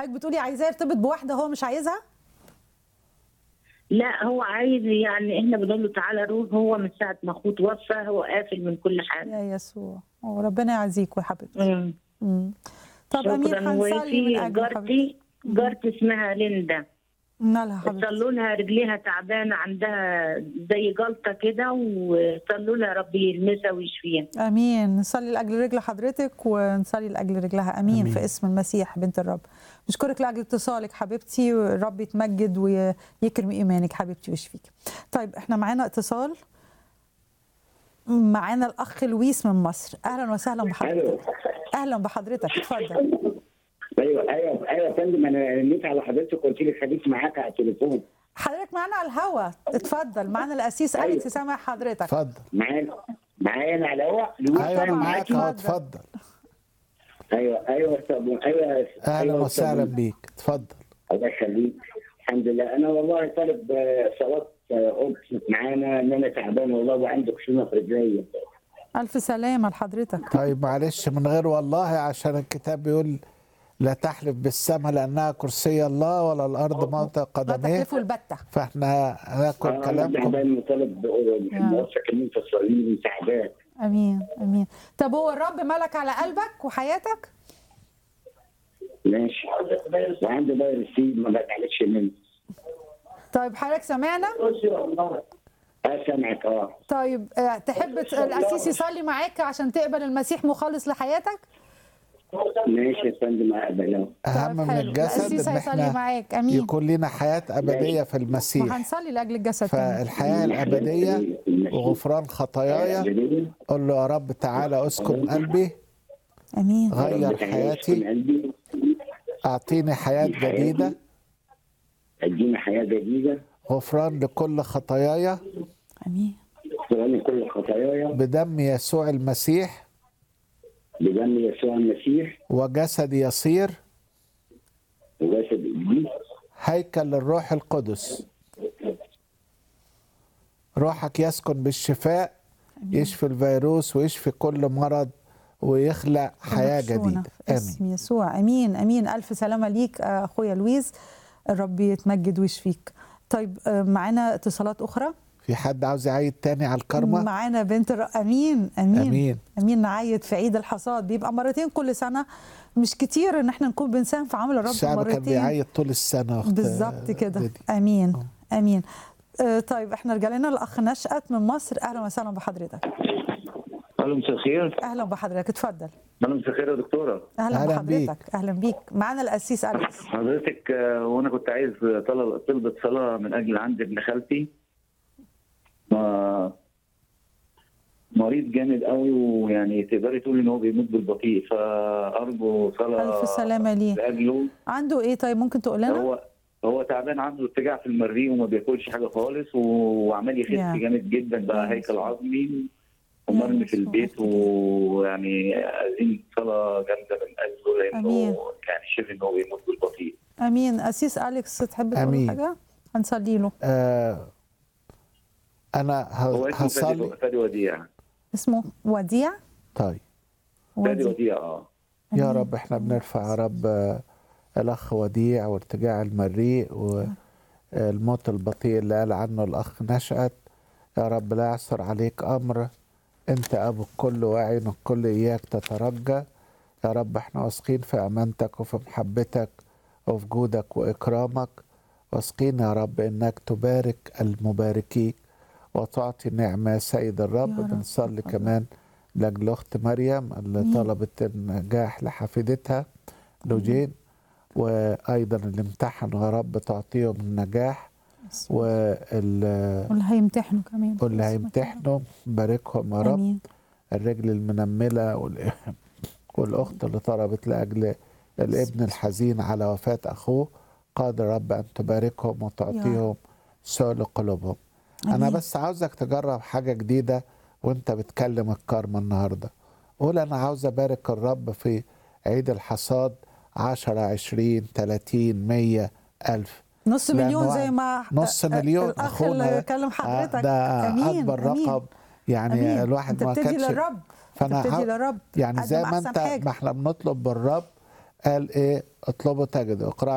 حضرتك بتقولي عايزاه يرتبط بواحده هو مش عايزها لا هو عايز يعني احنا بنقول له تعالى روح هو من ساعه ما اخوه توفى هو قافل من كل حاجه يا يسوع وربنا يعزيكوا يا حبيبتي مم. مم. طب امين شكرا هنصلي من وفي اجل حبيبتي جارتي جارتي اسمها ليندا مالها حبيبتي صلوا لها رجليها تعبانه عندها زي جلطه كده وصلوا لها ربي يلمسها ويشفيها امين نصلي لاجل رجل حضرتك ونصلي لاجل رجلها امين, آمين. في اسم المسيح بنت الرب نشكرك لاجل اتصالك حبيبتي والرب يتمجد ويكرم ايمانك حبيبتي ويشفيك طيب احنا معانا اتصال معانا الاخ لويس من مصر اهلا وسهلا بحضرتك الو اهلا بحضرتك اتفضل ايوه ايوه ايوه يا فندم انا رنيت على حضرتك قلت لي خليك معاك على التليفون حضرتك معانا على الهوا اتفضل معانا الاسيس أيوة. اليكس سامع حضرتك اتفضل معانا معانا على الهواء لويس ايوه أنا انا معاك معاكي اهو اتفضل. اتفضل ايوه ايوه طب ايوه اهلا أيوة وسهلا طب- بيك اتفضل الله يخليك الحمد لله انا والله طالب آه، صلاه آه، قدس معانا ان انا تعبان والله وعندي خشونه في رجليا الف سلامه لحضرتك طيب معلش من غير والله عشان الكتاب بيقول لا تحلف بالسماء لانها كرسي الله ولا الارض موطئ لا قدميه تحلفوا البته فاحنا هناكل انا كلامكم تعبان وطالب موثق ان انت تصلي لي تعبان امين امين طب هو الرب ملك على قلبك وحياتك ماشي وعندي فيروس سي ما بتعالجش منه طيب حضرتك سمعنا اه سامعك اه طيب آه، تحب ت- الاسيس يصلي معاك عشان تقبل المسيح مخلص لحياتك ماشي يا فندم اقبل اهم من حلو. الجسد الأسيس ان هيصلي احنا معاك امين يكون لنا حياه ابديه في المسيح وهنصلي لاجل الجسد كمان فالحياه الابديه وغفران خطاياي قول له يا رب تعالى اسكن قلبي امين غير حياتي اعطيني حياه جديده ادينا حياه جديده غفران لكل خطاياي امين غفران كل خطاياي بدم يسوع المسيح بدم يسوع المسيح وجسد يصير وجسد ابليس هيكل للروح القدس روحك يسكن بالشفاء يشفي الفيروس ويشفي كل مرض ويخلق حياة مبشونة جديدة في اسم يسوع امين امين الف سلامه ليك آه، اخويا لويس الرب يتمجد ويشفيك طيب آه، معانا اتصالات اخرى في حد عاوز يعيد تاني على الكرمة معانا بنت الر... امين امين أمين. امين نعيد في عيد الحصاد بيبقى مرتين كل سنه مش كتير ان احنا نكون بنساهم في عمل الرب الشعب كان مرتين بيعيد طول السنة يا أخت بالظبط كده ديدي. امين امين آه، طيب احنا رجعنا الاخ نشأت من مصر اهلا وسهلا بحضرتك الو مساء الخير اهلا بحضرتك اتفضل اهلا مساء الخير يا دكتوره اهلا, أهلا بيك. بحضرتك اهلا بيك معانا الاسيس اليكس حضرتك آه، وانا كنت عايز طلب طلبة صلاة من اجل عندي ابن خالتي ما مريض جامد قوي ويعني تقدري تقولي ان هو بيموت بالبطيء فارجو صلاة الف سلامه ليه لاجله عنده ايه طيب ممكن تقول لنا هو هو تعبان عنده ارتجاع في المريء وما بياكلش حاجه خالص وعمال يخس يا. جامد جدا بقى يا هيكل يسوع. عظمي يا ومرمي في يسوع. البيت ويعني عايزين صلاه جامده من اجله لانه أمين. يعني شبه ان هو بيموت بالبطيء امين اسيس اليكس تحب تقول أمين. حاجه هنصلي له آه أنا هو ه- اسمه فادي هصلي فادي وديع اسمه وديع طيب فادي وديع وديع اه يا أمين. رب احنا بنرفع يا رب آه، الأخ وديع وارتجاع المريء والموت البطيء اللي قال عنه الأخ نشأت يا رب لا يعثر عليك أمر أنت أبو الكل وأعين الكل إياك تترجى يا رب احنا واثقين في أمانتك وفي محبتك وفي جودك وإكرامك واثقين يا رب إنك تبارك المباركين وتعطي نعمة يا سيد الرب يا رب. بنصلي كمان لأجل أخت مريم اللي آمين. طلبت النجاح لحفيدتها لوجين وأيضا اللي امتحنوا يا رب تعطيهم النجاح وال- واللي هيمتحنوا كمان واللي باسمك يا هيمتحنوا باركهم يا رب. رب امين الرجل المنملة وال- والأخت اللي طلبت لأجل الابن الحزين على وفاة أخوه قادر رب أن تباركهم وتعطيهم سؤل قلوبهم أنا آمين. بس عاوزك تجرب حاجة جديدة وانت بتكلم الكرمة النهاردة قول أنا عاوز أبارك الرب في عيد الحصاد عشرة عشرين تلاتين مية ألف نص لأن مليون هو زي ما نص آه، آه، مليون الاخ أخونا اللي كلم حضرتك آه، ده امين أكبر أمين. رقم يعني أمين. الواحد انت ما بتدي كانش للرب فأنا تبتدي عاو- للرب يعني قدم زي ما أحسن انت حاجة. ما احنا بنطلب بالرب قال ايه اطلبوا تجدوا اقرأوا